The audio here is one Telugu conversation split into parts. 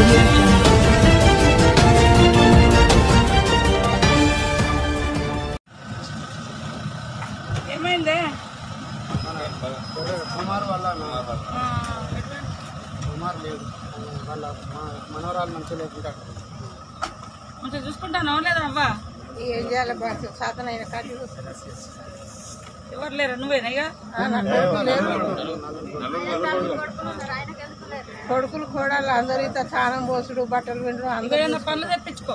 ఏమైందే కుమార్ వల్ల ఆ, ఎట్లా? కుమార్ లేదు వాళ్ళ మా- మనవరాలు మంచిగా లేకుండా కొంచెం చూసుకుంటాను లేదా అవ్వా ఏం చేయాలి బస్ సాధనైన కాటి ఎవరు లేరు నువ్వేనా ఇక కొడుకులు కూడా అందరూ ఇంత స్నానం పోసుడు బట్టలు వినడం అందరూ ఇంకేమైనా పనులు తెప్పించుకో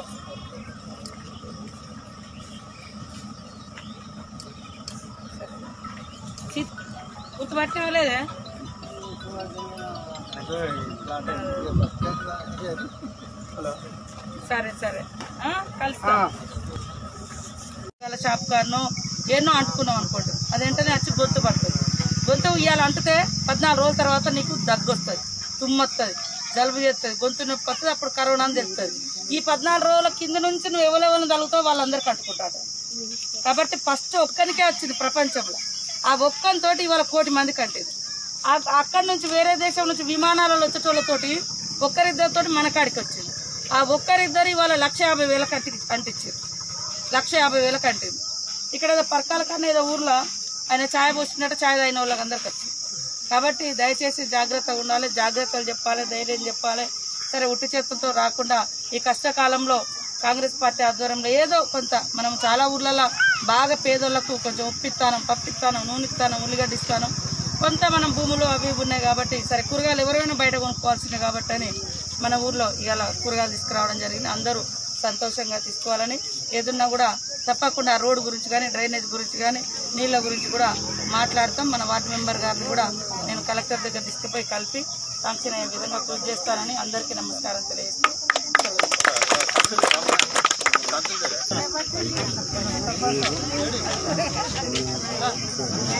చి- గుర్తుపట్టే లేదే సరే సరే ఆ, కలుస్తా ఇవాళ షాప్ కారణం ఎన్నో అంటుకున్నాం అనుకోండి అదేంటనే వచ్చి గొంతు పడుతుంది గొంతు ఇవాళ అంటుతే పద్నాలుగు రోజుల తర్వాత నీకు దగ్గు వస్తుంది తుమ్మొస్తుంది జలుబు చేస్తుంది గొంతు నొప్పి వస్తుంది అప్పుడు కరోనా అని తెలుస్తుంది ఈ పద్నాలుగు రోజుల కింద నుంచి నువ్వు ఎవరెవరిని తగులుతావు వాళ్ళందరికీ అంటుకుంటాడు కాబట్టి ఫస్ట్ ఒక్కనికే వచ్చింది ప్రపంచంలో ఆ ఒక్కనితో ఇవాళ కోటి మంది కట్టింది అక్కడి నుంచి వేరే దేశం నుంచి విమానాలలో వచ్చేటోళ్ళతోటి ఒక్కరిద్దరితో మన కాడికి వచ్చింది ఆ ఒక్కరిద్దరు ఇవాళ లక్ష యాభై వేల కట్టి అంటించారు లక్ష యాభై వేలకు అంటింది ఇక్కడ ఏదో పర్కాల కన్నా ఏదో ఊర్లో ఆయన ఛాయ్ పోసినట్టు ఛాయ్ తాగిన వాళ్ళకి అందరికి వచ్చింది కాబట్టి దయచేసి జాగ్రత్తగా ఉండాలి జాగ్రత్తలు చెప్పాలి ధైర్యం చెప్పాలి సరే ఉట్టి చేతులతో రాకుండా ఈ కష్టకాలంలో కాంగ్రెస్ పార్టీ ఆధ్వర్యంలో ఏదో కొంత మనం చాలా ఊర్లలో బాగా పేదోళ్లకు కొంచెం ఉప్పిస్తానం పప్పిస్తానం నూనె ఉల్లిగడ్డ ఇస్తాను కొంత మనం భూములు అవి ఇవి ఉన్నాయి కాబట్టి సరే కూరగాయలు ఎవరైనా బయట కొనుక్కోవాల్సిందే కాబట్టి అని మన ఊర్లో ఇవాళ కూరగాయలు తీసుకురావడం జరిగింది అందరూ సంతోషంగా తీసుకోవాలని ఏదున్నా కూడా తప్పకుండా రోడ్డు గురించి కానీ డ్రైనేజ్ గురించి కానీ నీళ్ళ గురించి కూడా మాట్లాడతాం మన వార్డు మెంబర్ గారిని కూడా నేను కలెక్టర్ దగ్గర తీసుకుపోయి కలిపి శాంక్షన్ అయ్యే విధంగా కృషి చేస్తానని అందరికీ నమస్కారం తెలియజేస్తూ సెలవు.